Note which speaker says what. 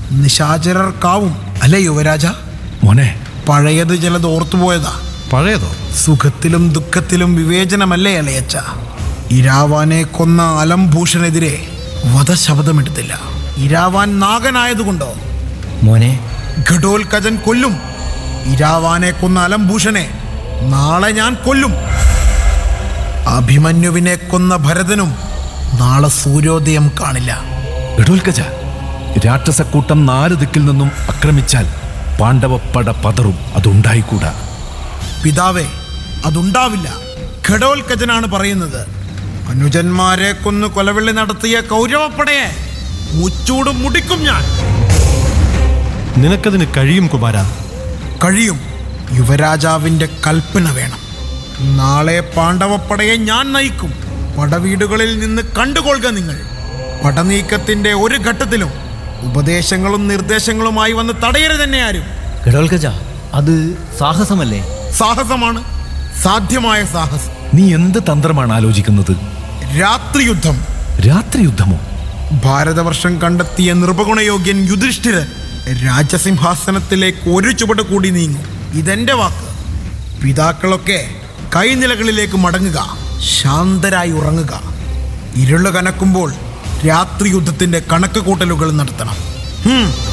Speaker 1: നിശാചരർക്കാവും അല്ലേ യുവരാജ
Speaker 2: മോനെ
Speaker 1: പഴയത് ചിലത് ഓർത്തുപോയതാ
Speaker 2: പഴയതോ
Speaker 1: സുഖത്തിലും ദുഃഖത്തിലും വിവേചനമല്ലേ അലയച്ച ഇരാവാനെ കൊന്ന അലംഭൂഷണെതിരെ വധശബ്ദമെടുത്തില്ല ഇരാവാൻ നാഗനായതുകൊണ്ടോ
Speaker 3: മോനെ
Speaker 1: ഘടോൽക്കജൻ കൊല്ലും ഇരാവാനെ കൊന്ന അലംഭൂഷനെ നാളെ ഞാൻ കൊല്ലും അഭിമന്യുവിനെ കൊന്ന ഭരതനും നാളെ സൂര്യോദയം കാണില്ല
Speaker 2: ഇടോൽക്കജ രാക്ഷസക്കൂട്ടം നാല് ദിക്കിൽ നിന്നും ആക്രമിച്ചാൽ പാണ്ഡവപ്പട പതറും അതുണ്ടായിക്കൂടാ
Speaker 1: പിതാവേ അതുണ്ടാവില്ല ഘടോൽക്കജനാണ് പറയുന്നത് അനുജന്മാരെ കൊന്ന് കൊലവിളി നടത്തിയ കൗരവപ്പടയെ മുച്ചൂടും മുടിക്കും ഞാൻ
Speaker 4: നിനക്കതിന് കഴിയും കുമാര
Speaker 1: കഴിയും യുവരാജാവിന്റെ കൽപ്പന വേണം നാളെ പാണ്ഡവപ്പടയെ ഞാൻ നയിക്കും പടവീടുകളിൽ നിന്ന് കണ്ടുകൊള്ളുക നിങ്ങൾ പടനീക്കത്തിന്റെ ഒരു ഘട്ടത്തിലും ഉപദേശങ്ങളും നിർദ്ദേശങ്ങളുമായി വന്ന് തടയരുത് തന്നെ ആരും
Speaker 3: ഗഡോൽക്കജ അത് സാഹസമല്ലേ
Speaker 1: സാഹസമാണ് സാധ്യമായ സാഹസം
Speaker 2: നീ എന്ത് തന്ത്രമാണ് ആലോചിക്കുന്നത്
Speaker 1: രാത്രിയുദ്ധം
Speaker 2: രാത്രി യുദ്ധമോ
Speaker 1: ഭാരതവർഷം കണ്ടെത്തിയ നിർഭഗുണയോഗ്യൻ യുധിഷ്ഠിരൻ രാജസിംഹാസനത്തിലേക്ക് ഒരു ചുവട് കൂടി നീങ്ങും ഇതെന്റെ വാക്ക് പിതാക്കളൊക്കെ കൈനിലകളിലേക്ക് മടങ്ങുക ശാന്തരായി ഉറങ്ങുക ഇരുള് കനക്കുമ്പോൾ രാത്രി യുദ്ധത്തിന്റെ കണക്ക് കൂട്ടലുകൾ നടത്തണം ഹും